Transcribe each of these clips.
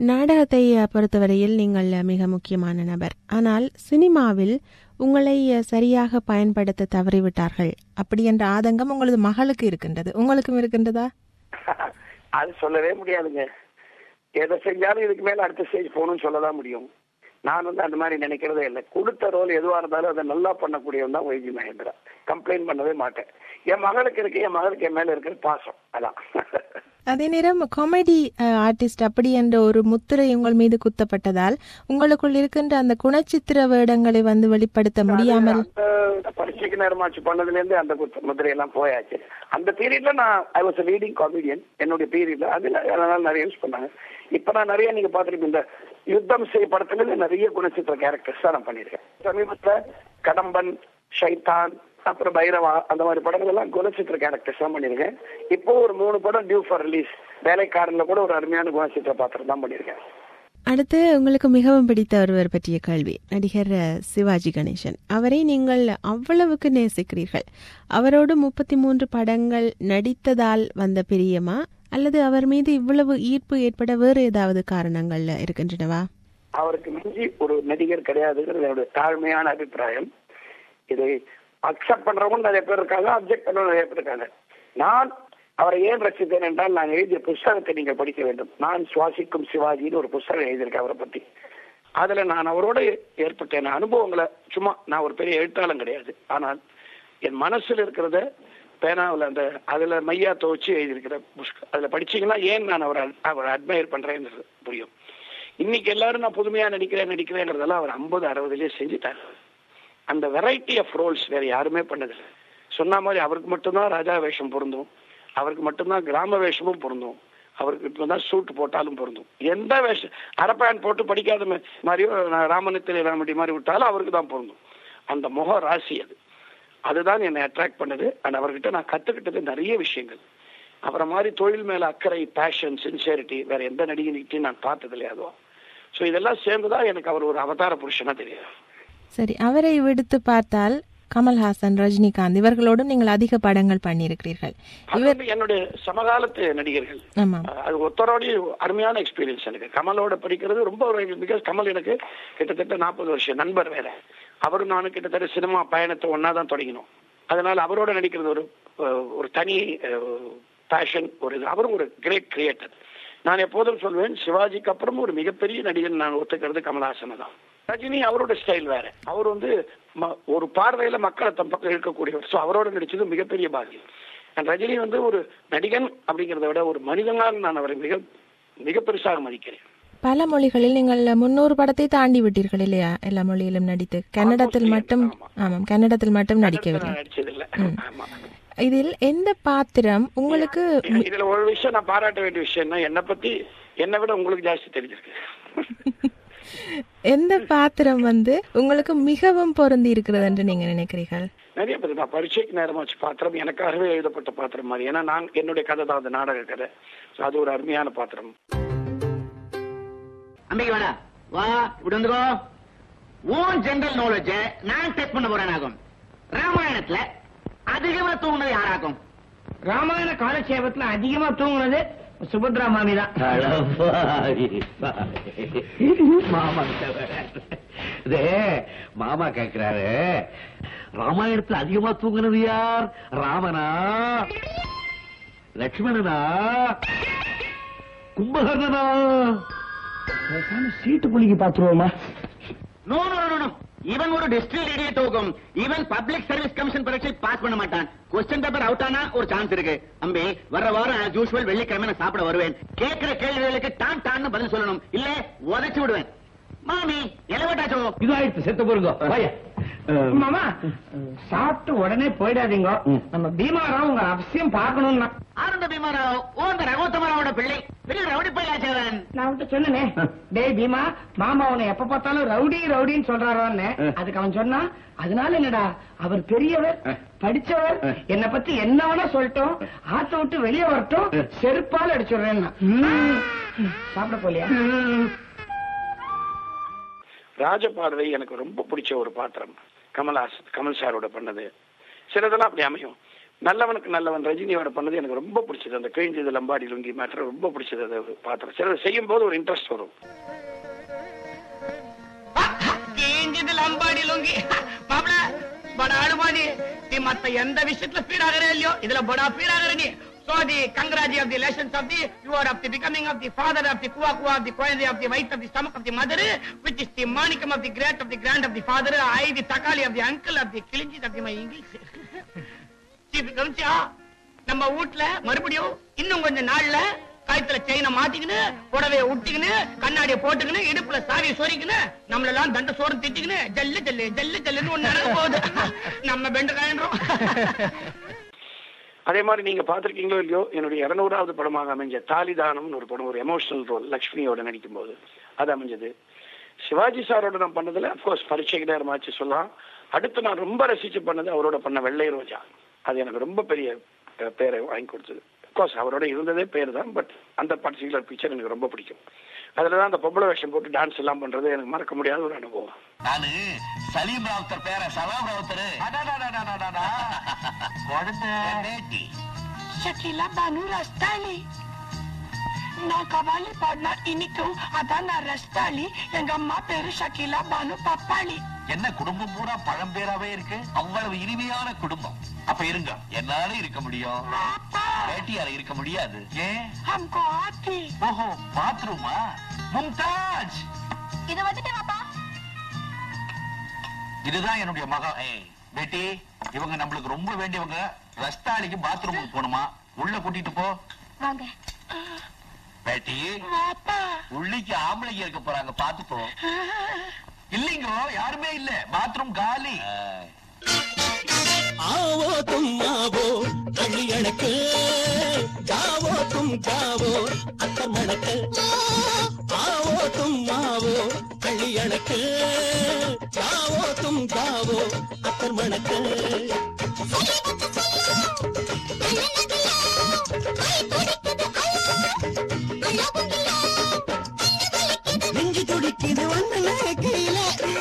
நாடகத்தை அஹ், பொறுத்தவரையில் நீங்கள் அஹ், மிக முக்கியமான நபர் ஆனால் சினிமாவில் உங்களை அஹ், சரியாக பயன்படுத்த தவறிவிட்டார்கள் அப்படி என்ற ஆதங்கம் உங்களது மகளுக்கு இருக்கின்றது உங்களுக்கும் இருக்கின்றதா அது சொல்லவே முடியாதுங்க எதை செஞ்சாலும் இதுக்கு மேல அடுத்த ஸ்டேஜ் போகணும்னு சொல்லதான் முடியும் நான் வந்து அந்த மாதிரி நினைக்கிறதே இல்லை கொடுத்த ரோல் எதுவா இருந்தாலும் அதை நல்லா பண்ணக்கூடியவன் தான் வைஜி மகேந்திரா கம்ப்ளைண்ட் பண்ணவே மாட்டேன் என் மகளுக்கு இருக்கு என் மகளுக்கு என் மேல இருக்கிற பாசம் அதான் அதே நேரம் காமெடி ஆர்டிஸ்ட் அப்படி என்ற ஒரு முத்திரை உங்கள் மீது குத்தப்பட்டதால் உங்களுக்குள் இருக்கின்ற அந்த குணச்சித்திர வேடங்களை வந்து வெளிப்படுத்த முடியாமல் அந்த பரீட்சைக்கு நேரமாச்சு பண்ணதுல இருந்து அந்த குத்த முதிரையெல்லாம் போயாச்சு அந்த பீரியட்ல நான் ஐ வாஸ் லீடிங் காமெடியன் என்னுடைய பீரியட்ல அதுல அதனால நிறைய யூஸ் பண்ணாங்க இப்ப நான் நிறைய நீங்க பாத்துருப்பீங்க இந்த யுத்தம் செய்ய படத்துல நிறைய குணச்சித்திர கேரக்டர்ஸ் தான் நான் பண்ணிருக்கேன் சமீபத்துல கடம்பன் ஷைத்தான் அப்புறம் பைரவா அந்த மாதிரி படங்கள் எல்லாம் குணச்சித்திர கேரக்டர்ஸ் தான் பண்ணிருக்கேன் இப்போ ஒரு மூணு படம் டியூ ஃபார் ரிலீஸ் வேலைக்காரன்ல கூட ஒரு அருமையான குணச்சித்திர பாத்திரம் தான் பண்ணிருக்கேன் அடுத்து உங்களுக்கு மிகவும் பிடித்த ஒருவர் பற்றிய கேள்வி நடிகர் அஹ், சிவாஜி கணேசன் அவரை நீங்கள் அவ்வளவுக்கு நேசிக்கிறீர்கள் அவரோடு முப்பத்தி மூன்று படங்கள் நடித்ததால் வந்த பிரியமா அல்லது அவர் மீது இவ்வளவு ஈர்ப்பு ஏற்பட வேறு ஏதாவது காரணங்கள் இருக்கின்றனவா அவருக்கு மிஞ்சி ஒரு நடிகர் கிடையாதுங்கிறது என்னுடைய தாழ்மையான அபிப்பிராயம் இதை அக்செப்ட் பண்றவங்க நிறைய பேர் இருக்காங்க அப்செக்ட் பண்றவங்க நிறைய பேர் இருக்காங்க நான் அவரை ஏன் ரசித்தேன் என்றால் நான் எழுதிய புஸ்தகத்தை நீங்கள் படிக்க வேண்டும் நான் சுவாசிக்கும் சிவாஜின்னு ஒரு புஸ்தகம் எழுதியிருக்கேன் அவரை பத்தி அதுல நான் அவரோட ஏற்பட்ட என் அனுபவங்களை சும்மா நான் ஒரு பெரிய எழுத்தாளம் கிடையாது ஆனால் என் மனசுல இருக்கிறத பேனாவில் அந்த அதுல மையா துவச்சு எழுதியிருக்கிற புஸ்தகம் அதுல படிச்சீங்கன்னா ஏன் நான் அவரை அவரை அட்மையர் பண்றேன்றது புரியும் இன்னைக்கு எல்லாரும் நான் புதுமையா நடிக்கிறேன் நடிக்கிறேங்கிறதெல்லாம் அவர் ஐம்பது அறுபதுலயே செஞ்சுட்டாரு அந்த வெரைட்டி ஆஃப் ரோல்ஸ் வேற யாருமே பண்ணதில்லை சொன்ன மாதிரி அவருக்கு மட்டும்தான் ராஜா வேஷம் பொருந்தும் அவருக்கு மட்டும்தான் கிராம வேஷமும் பொருந்தும் அவருக்கு மட்டும்தான் சூட் போட்டாலும் பொருந்தும் எந்த வேஷம் அரப்பேன் போட்டு படிக்காத மா- மாதிரியோ நான் ராமனித்திரை ராமடி மாதிரி விட்டாலும் அவருக்கு தான் பொருந்தும் அந்த முக ராசி அது அதுதான் என்னை அட்ராக்ட் பண்ணது அண்ட் அவர்கிட்ட நான் கத்துக்கிட்டது நிறைய விஷயங்கள் அவரை மாதிரி தொழில் மேல அக்கறை பேஷன் சின்சியரிட்டி வேற எந்த நடிகைகிட்டையும் நான் பார்த்தது இல்லையா அதுவா ஸோ இதெல்லாம் சேர்ந்துதான் எனக்கு அவர் ஒரு அவதார புருஷனா தெரியும் சரி அவரை விடுத்து பார்த்தால் கமல்ஹாசன் ரஜினிகாந்த் இவர்களோடும் நீங்கள் அதிக படங்கள் பண்ணியிருக்கிறீர்கள் அது வந்து என்னுடைய சமகாலத்து நடிகர்கள் ஆமாம் அது ஒருத்தரோடய அருமையான எக்ஸ்பீரியன்ஸ் எனக்கு கமலோட படிக்கிறது ரொம்ப பிகாஸ் கமல் எனக்கு கிட்டத்தட்ட நாற்பது வருஷம் நண்பர் வேற அவரும் நானும் கிட்டத்தட்ட சினிமா பயணத்தை ஒன்னா தான் தொடங்கினோம் அதனால அவரோட நடிக்கிறது ஒரு அஹ், ஒரு தனி பேஷன் ஒரு இது அவரும் ஒரு கிரேட் கிரியேட்டர் நான் எப்போதும் சொல்வேன் சிவாஜிக்கு அப்புறம் ஒரு மிகப்பெரிய நடிகன் நான் ஒத்துக்கிறது கமல்ஹாசனை தான் ரஜினி அவரோட ஸ்டைல் வேற அவர் வந்து ம- ஒரு பார்வையில மக்களை தம் பக்கம் இழுக்கக்கூடியவர் ஸோ அவரோட நடிச்சது மிகப்பெரிய பாக்கியம் And ரஜினி வந்து ஒரு நடிகன் அப்படிங்கிறத விட ஒரு மனிதனாக நான் அவரை மிக மிக பெருசாக மதிக்கிறேன் பல மொழிகளில் நீங்கள் முன்னூறு படத்தை தாண்டி விட்டீர்கள் இல்லையா எல்லா மொழியிலும் நடித்து கன்னடத்தில் Almost மட்டும் ஆமா. ஆமாம் கன்னடத்தில் மட்டும் நடிக்கவில்லை நான் நடிச்சதில்லை ஆமா இதில் எந்த பாத்திரம் உங்களுக்கு இதுல ஒரு விஷயம் நான் பாராட்ட வேண்டிய விஷயம்னா என்னை பத்தி என்னை விட உங்களுக்கு ஜாஸ்தி தெரிஞ்சிருக்கு எந்த பாத்திரம் வந்து உங்களுக்கு மிகவும் பொருந்தி இருக்கிறது என்று நீங்க நினைக்கிறீர்கள் நிறைய பேர் நான் பரீட்சைக்கு நேரமாச்சு பாத்திரம் எனக்காகவே எழுதப்பட்ட பாத்திரம் மாதிரி ஏன்னா நான் என்னுடைய கதை தான் அந்த நாடக கதை So அது ஒரு அருமையான பாத்திரம் அம்பிகை வேணா வா இப்படி வந்துக்கோ ஓன் ஜெனரல் நாலேஜ் நான் டெஸ்ட் பண்ண போறேன் ஆகும் ராமாயணத்துல அதிகமா தூங்குனது யாராகும் ராமாயண காலட்சேபத்துல அதிகமா தூங்குனது சுபத்ரா மாமி தான் மாமா இதே மாமா கேக்குறாரு ராமாயணத்துல அதிகமா தூங்குனது யார் ராமனா லட்சுமணனா கும்பகர்ணனா சீட்டு புள்ளிக்கு பாத்துருவோமா நோ நோ நோ நோ இவன் ஒரு டிஸ்ட்ரிக்ட் இடியட் ஆகும் இவன் பப்ளிக் சர்வீஸ் கமிஷன் பரீட்சை பாஸ் பண்ண மாட்டான் கொஸ்டின் பேப்பர் அவுட் ஆனா ஒரு சான்ஸ் இருக்கு அம்பி வர்ற வாரம் as usual வெள்ளிக்கிழமை நான் சாப்பிட வருவேன் கேட்கிற கேள்விகளுக்கு டான் டான்னு பதில் சொல்லணும் இல்ல உதைச்சு விடுவேன் மாமி எலவட்டாச்சோ இது ஆயிடுச்சு செத்து போருங்க வாயா. அஹ், மாமா சாப்பிட்டு உடனே போயிடாதீங்க நம்ம பீமாராவ் உங்க அவசியம் பார்க்கணும்னா ஆனந்த பீமாராவ் ஓ அந்த ரகோத்தமராவோட பிள்ளை பெரிய ரவுடி பையாச்சவன் நான் அவன்கிட்ட சொன்னனே டேய் பீமா மாமா அவனை எப்ப பார்த்தாலும் ரவுடி ரவுடின்னு சொல்றாரோன்னு அதுக்கு அவன் சொன்னான் அதனால என்னடா அவர் பெரியவர் படிச்சவர் என்னை பத்தி என்ன வேணா சொல்லட்டும் ஆத்த விட்டு வெளியே வரட்டும் செருப்பால் அடிச்சுடுறேன் சாப்பிட போலியா ராஜபார்வை எனக்கு ரொம்ப பிடிச்ச ஒரு பாத்திரம் கமல்ஹாஸ் கமல் சாரோட பண்ணது சிலதெல்லாம் அப்படி அமையும் நல்லவனுக்கு நல்லவன் ரஜினியோட பண்ணது எனக்கு ரொம்ப பிடிச்சது அந்த கிழிஞ்சது லம்பாடி லுங்கி மேட்டர் ரொம்ப பிடிச்சது அதை பாத்திரம் சில செய்யும் போது ஒரு இன்ட்ரெஸ்ட் வரும் கீஞ்சிது லம்பாடி லுங்கி மாப்பிள பட அனுமாதி நீ மத்த எந்த விஷயத்துல ஃபீல் ஆகறே இல்லையோ இதுல படா ஃபீல் ஆகற நீ So the congrats of the lessons of the you are of the becoming of the father of the kuwa kuwa of the koyande of the white of the stomach of the mother which is the monicum of the great of the grand of the father I the takali of the uncle of the kilinjis of the my English chief கவனிச்சா நம்ம வீட்ல மறுபடியும் இன்னும் கொஞ்ச நாள்ல கழுத்துல செயினை மாட்டிக்கின்னு புடவைய உட்டிக்கின்னு கண்ணாடிய போட்டுக்கின்னு இடுப்புல சாவியை சொரிக்கின்னு நம்மளெல்லாம் தண்ட சோறு திட்டிக்கின்னு ஜல்லு ஜல்லு ஜல்லு ஜல்லுன்னு ஒண்ணு நடக்க போகுது நம்ம பெண்டு காயன்றோம் அதே மாதிரி நீங்க பாத்திருக்கீங்களோ இல்லையோ என்னுடைய இருநூறாவது படமாக அமைஞ்ச தாலிதானம்னு ஒரு படம் ஒரு எமோஷனல் ரோல் லக்ஷ்மியோட நடிக்கும் போது அது அமைஞ்சது சிவாஜி சாரோட நான் பண்ணதுல அப்கோர்ஸ் பரீட்சைக்கு நேரம் ஆச்சு சொல்லலாம் அடுத்து நான் ரொம்ப ரசிச்சு பண்ணது அவரோட பண்ண வெள்ளை ரோஜா அது எனக்கு ரொம்ப பெரிய அஹ், பேரை வாங்கி கொடுத்தது அப்கோர்ஸ் அவரோட இருந்ததே பேர் தான் பட் அந்த பர்டிகுலர் பிக்சர் எனக்கு ரொம்ப பிடிக்கும் அதுல தான் அந்த பொம்பளை வேஷம் போட்டு டான்ஸ் எல்லாம் பண்றது எனக்கு மறக்க முடியாத ஒரு அனுபவம் நானு சலீம் ராவுத்தர் பேர சலாம் ராவுத்தர் குழந்தை షకీలా బాను రస్తాలి నా కవాలి పాడిన ఇనిக்கும் అதான் நான் ரஸ்தாளி எங்க அம்மா பேரு ஷக்கீலா பானு பப்பாளி என்ன குடும்பம் பூரா பழம்பேராவே இருக்கு அவ்வளவு இனிமையான குடும்பம் அப்ப இருங்க என்னால இருக்க முடியும் பேட்டியால இருக்க முடியாது ஏன் हमको आती ஓஹோ பாத்ரூமா மும்தாஜ் இது வந்துட்டு பாப்பா இதுதான் என்னுடைய மகன் ஏய், பேட்டி இவங்க நம்மளுக்கு ரொம்ப வேண்டியவங்க ரஸ்தாளிக்கு பாத்ரூமுக்கு போகணுமா உள்ள கூட்டிட்டு போ வாங்க பேட்டி பாப்பா உள்ளிக்கு ஆம்பளைங்க இருக்க போறாங்க பாத்து போ இல்லைங்க யாருமே இல்ல பாத்ரூம் காலி ஆவோ தும் ஆவோ கள்ளி எனக்கு ஜாவோ தும் ஜாவோ அத்தர் மணக்கு ஆவோ தும் ஆவோ கள்ளி எனக்கு ஜாவோ தும் ஜாவோ அத்தர் மணக்கு நெஞ்சு துடிக்குது வந்த கையில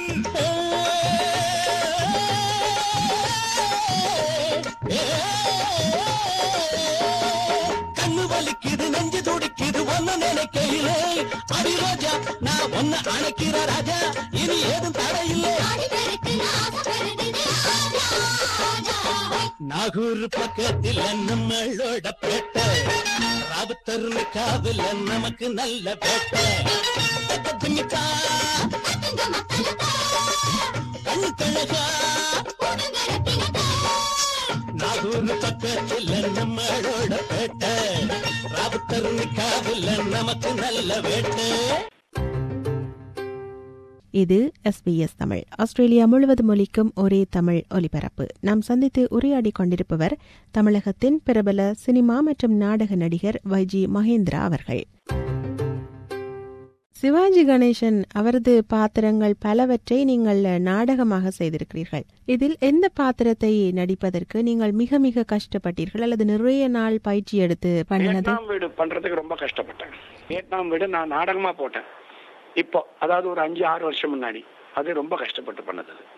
கண்ணு வலிக்குது நெஞ்சு துடிக்குது ஒன்னு நினைக்கையிலே அடி ரோஜா நான் ஒன்னு அணைக்கிற ராஜா இனி ஏதும் தடையில்லை நாகூர் பக்கத்தில் நம்மளோட பேட்டை ராபத்தர் காவல நமக்கு நல்ல பேட்டை திமிக்கா கண்ணு கழகா நாகூர் பக்கத்தில் நம்மளோட பேட்டை ராபத்தர் காவல நமக்கு நல்ல வேட்டை இது எஸ்பிஎஸ் தமிழ் ஆஸ்திரேலியா முழுவதும் ஒலிக்கும் ஒரே தமிழ் ஒலிபரப்பு நாம் சந்தித்து உரையாடி கொண்டிருப்பவர் தமிழகத்தின் பிரபல சினிமா மற்றும் நாடக நடிகர் வைஜி மகேந்திரா அவர்கள் சிவாஜி கணேசன் அவரது பாத்திரங்கள் பலவற்றை நீங்கள் நாடகமாக செய்திருக்கிறீர்கள் இதில் எந்த பாத்திரத்தை நடிப்பதற்கு நீங்கள் மிக மிக கஷ்டப்பட்டீர்கள் அல்லது நிறைய நாள் பயிற்சி எடுத்து பண்ணினது வியட்நாம் வீடு பண்றதுக்கு ரொம்ப கஷ்டப்பட்டேன் வியட்நாம் வீடு நான் நாடகமா போட்டேன் இப்போ அதாவது ஒரு அஞ்சு ஆறு வருஷம் முன்னாடி அது ரொம்ப கஷ்டப்பட்டு பண்ணது அது.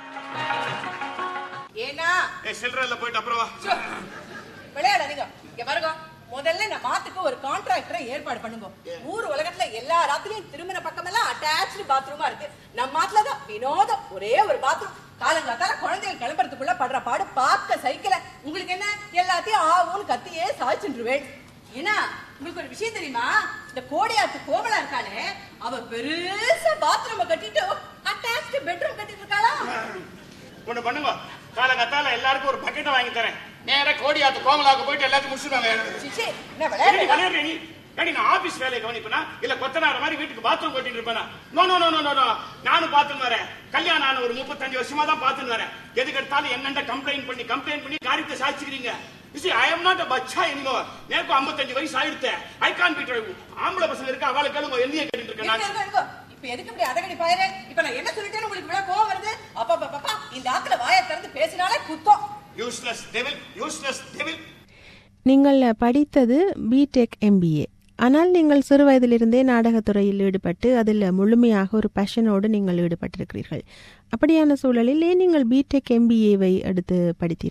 ஏன்னா சில்லறையில போயிட்டு அப்புறம் வா விளையாடாதீங்க இங்க பாருங்க முதல்ல இந்த மாத்துக்கு ஒரு கான்ட்ராக்டரை ஏற்பாடு பண்ணுங்க ஊர் உலகத்துல எல்லா ராத்திரியும் திருமண பக்கமெல்லாம் அட்டாச்சு பாத்ரூமா இருக்கு நம்ம மாட்டுல தான் வினோதம் ஒரே ஒரு பாத்ரூம் காலங்காத்தால குழந்தைகள் கிளம்புறதுக்குள்ள படுற பாடு பார்க்க சைக்கிள உங்களுக்கு என்ன எல்லாத்தையும் ஆவுன்னு கத்தியே சாய்ச்சுருவேன் ஏன்னா உங்களுக்கு ஒரு விஷயம் தெரியுமா இந்த கோடியாத்து கோமலா இருக்கானே அவ பெருசா பாத்ரூம் கட்டிட்டு அட்டாச்சு பெட்ரூம் கட்டிட்டு இருக்காளா ஒண்ணு பண்ணுங்க காலங்கத்தால எல்லாருக்கும் ஒரு பக்கெட்டை வாங்கி தரேன் நேரா கோடியாத்து கோமலாவுக்கு போயிட்டு எல்லாத்தையும் முடிச்சுடுவாங்க சிச்சி என்ன ஏடி, விளையாடுறீங்க விளையாடுற நீ ஏடி நான் ஆபீஸ் வேலையை கவனிப்பேனா இல்ல கொத்தனார மாதிரி வீட்டுக்கு பாத்ரூம் கட்டிட்டு இருப்பேனா no no no no no no நானும் பாத்துன்னு வரேன் கல்யாணம் ஆன ஒரு முப்பத்தஞ்சு வருஷமா தான் பாத்துன்னு வரேன் எதுக்கு எடுத்தாலும் என்னண்ட கம்ப்ளைண்ட் பண்ணி கம்ப்ளைண்ட் பண்ணி காரியத்தை சாதிச்சுக்கிறீங்க You see, I am not a பச்சா anymore. எனக்கும் 55 வயசு ஆயிடுத்து ஐ கான் பி ஆம்பளை பசங்க இருக்க அவளுக்கு கேளுங்க என்னைய கேட்டுட்டு இருக்கேன் இருங்க, நான் இருங்க, இருங்க. இப்ப எதுக்கு இப்படி அதகடி பாயறே இப்ப நான் என்ன சொல்லிட்டேன்னு உங்களுக்கு இவ்வளவு கோவம் வருது அப்பா அப்பா, அப்பா இந்த ஆத்துல வாயை திறந்து பேசினாலே குத்தம் யூஸ்லெஸ் டெவில் யூஸ்லெஸ் டெவில் நீங்கள் படித்தது பிடெக் எம்பிஏ ஆனால் நீங்கள் சிறு வயதிலிருந்தே நாடகத்துறையில் ஈடுபட்டு அதில் முழுமையாக ஒரு பேஷனோடு நீங்கள் ஈடுபட்டிருக்கிறீர்கள் அப்படியான சூழலில் ஏன் நீங்கள் பிடெக் எம்பிஏவை எடுத்து படித்தீர்கள்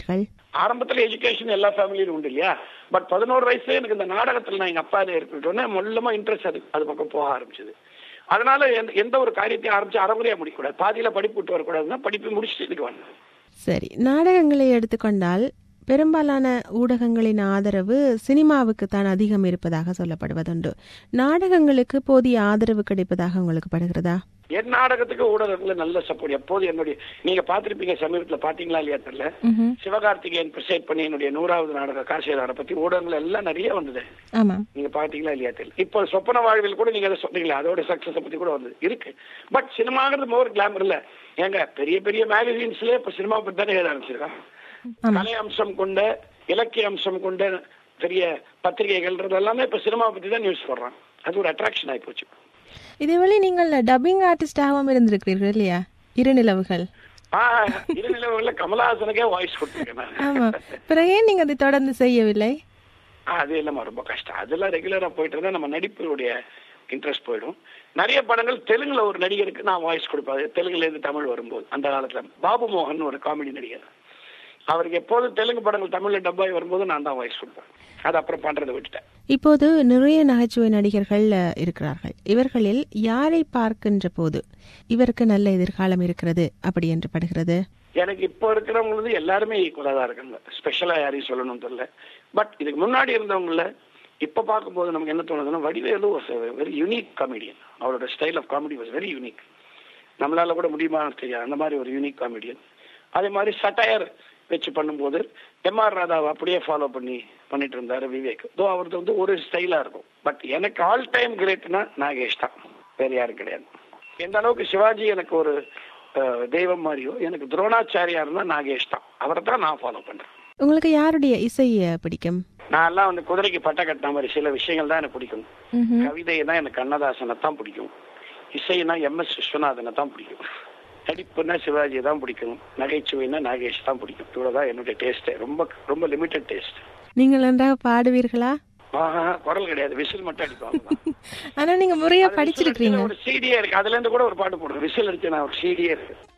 ஆரம்பத்துல எஜுகேஷன் எல்லா ஃபேமிலியிலும் உண்டு இல்லையா பட் பதினோரு வயசுல எனக்கு இந்த நாடகத்துல நான் எங்க அப்பா இருக்கட்டோன்னே மொல்லமா இன்ட்ரெஸ்ட் அது அது பக்கம் போக ஆரம்பிச்சது அதனால எந்த- எந்த ஒரு காரியத்தையும் ஆரம்பிச்சு அறகுறையா முடிக்கக்கூடாது பாதியில படிப்பு விட்டு வரக்கூடாதுன்னா படிப்பு முடிச்சுட்டு இதுக்கு வந்தேன் சரி நாடகங்களை எடுத்துக்கொண்டால் பெரும்பாலான ஊடகங்களின் ஆதரவு சினிமாவுக்கு தான் அதிகம் இருப்பதாக சொல்லப்படுவதுண்டு நாடகங்களுக்கு போதிய ஆதரவு கிடைப்பதாக உங்களுக்கு படுகிறதா என் நாடகத்துக்கு ஊடகத்துல நல்ல சப்போர்ட் எப்போது என்னுடைய நீங்க பாத்திருப்பீங்க சமீபத்துல பாத்தீங்களா இல்லையா தெரியல சிவகார்த்திகேயன் பிரசைட் பண்ணி என்னுடைய நூறாவது நாடக காசியதாரை பத்தி ஊடகங்கள் எல்லாம் நிறைய வந்தது ஆமாம் நீங்க பாத்தீங்களா இல்லையா தெரியல இப்போ சொப்பன வாழ்வில் கூட நீங்க அதை சொன்னீங்களா அதோட சக்சஸ் பத்தி கூட வந்தது இருக்கு பட் சினிமாங்கிறது மோர் கிளாமர் இல்ல ஏங்க பெரிய பெரிய மேகசின்ஸ்லயே இப்ப சினிமா பத்தி தானே எழுத ஆரம்பிச்சிருக்கான் கலை அம்சம் கொண்ட இலக்கிய அம்சம் கொண்ட பெரிய பத்திரிகைகள்ன்றது எல்லாமே இப்ப சினிமா பத்தி தான் நியூஸ் போடுறான் அது ஒரு அட்ராக்ஷன் ஆகி போச்சு இதேவேளை நீங்கள் டப்பிங் ஆர்டிஸ்டாகவும் இருந்திருக்கிறீர்கள் இல்லையா இருநிலவுகள் ஆஹ் இருநிலவுல கமலஹாசனுக்கே வாய்ஸ் கொடுத்துருக்கேன் நான். ஆமா பிறகு ஏன் நீங்க அதை தொடர்ந்து செய்யவில்லை அது இல்லாம ரொம்ப கஷ்டம் அதெல்லாம் ரெகுலரா போயிட்டு இருந்தா நம்ம நடிப்புடைய இன்ட்ரெஸ்ட் போயிடும் நிறைய படங்கள் தெலுங்குல ஒரு நடிகருக்கு நான் வாய்ஸ் கொடுப்பேன் தெலுங்குல இருந்து தமிழ் வரும்போது அந்த காலத்துல பாபு மோகன் ஒரு காமெடி நடிகர் அவருக்கு எப்போதும் தெலுங்கு படங்கள் தமிழ்ல டப்பாய் வரும்போது நான் தான் வாய்ஸ் கொடுப்பேன் அது அப்புறம் பண்றதை விட்டுட்டேன் இப்போது நிறைய நகைச்சுவை நடிகர்கள் அஹ், இருக்கிறார்கள் இவர்களில் யாரை பார்க்கின்ற போது இவருக்கு நல்ல எதிர்காலம் இருக்கிறது அப்படி என்று படுகிறது எனக்கு இப்போ இருக்கிறவங்களுக்கு எல்லாருமே ஈக்குவலா தான் இருக்காங்க ஸ்பெஷலா யாரையும் சொல்லணும்னு தெரியல பட் இதுக்கு முன்னாடி இருந்தவங்கள இப்ப பார்க்கும்போது நமக்கு என்ன தோணுதுன்னா வடிவேலு வெரி யூனிக் காமெடியன் அவரோட style of comedy was very unique நம்மளால கூட முடியுமான்னு தெரியாது அந்த மாதிரி ஒரு யூனிக் காமெடியன் அதே மாதிரி சட்டையர் வச்சு பண்ணும்போது எம்ஆர் ராதாவை அப்படியே ஃபாலோ பண்ணி பண்ணிட்டு இருந்தாரு விவேக் தோ அவரது வந்து ஒரு ஸ்டைலா இருக்கும் பட் எனக்கு ஆல் டைம் கிரேட்னா நாகேஷ் தான் வேற யாரும் கிடையாது எந்த அளவுக்கு சிவாஜி எனக்கு ஒரு அஹ், தெய்வம் மாதிரியோ எனக்கு துரோணாச்சாரியா இருந்தா நாகேஷ் தான் அவரை தான் நான் ஃபாலோ பண்றேன் உங்களுக்கு யாருடைய இசை அஹ், பிடிக்கும் நான் எல்லாம் வந்து குதிரைக்கு பட்டை கட்டின மாதிரி சில விஷயங்கள் தான் எனக்கு பிடிக்கும் கவிதையை தான் எனக்கு கண்ணதாசனை தான் பிடிக்கும் இசைனா எம் எஸ் விஸ்வநாதனை தான் பிடிக்கும் நடிப்புனா சிவாஜி தான் பிடிக்கும் நகைச்சுவைனா நாகேஷ் தான் பிடிக்கும் இவ்வளவுதான் என்னுடைய டேஸ்ட் ரொம்ப ரொம்ப லிமிட்டட் டேஸ்ட் நீங்கள் நன்றாக பாடுவீர்களா ஆஹா குரல் கிடையாது விசில் மட்டும் அடிப்பாங்க ஆனா நீங்க முறையா படிச்சிருக்கீங்க ஒரு சீடியே இருக்கு அதுல இருந்து கூட ஒரு பாட்டு போடுறேன் விசில் அடிச்சு நான் ஒரு சீடியே இருக்கு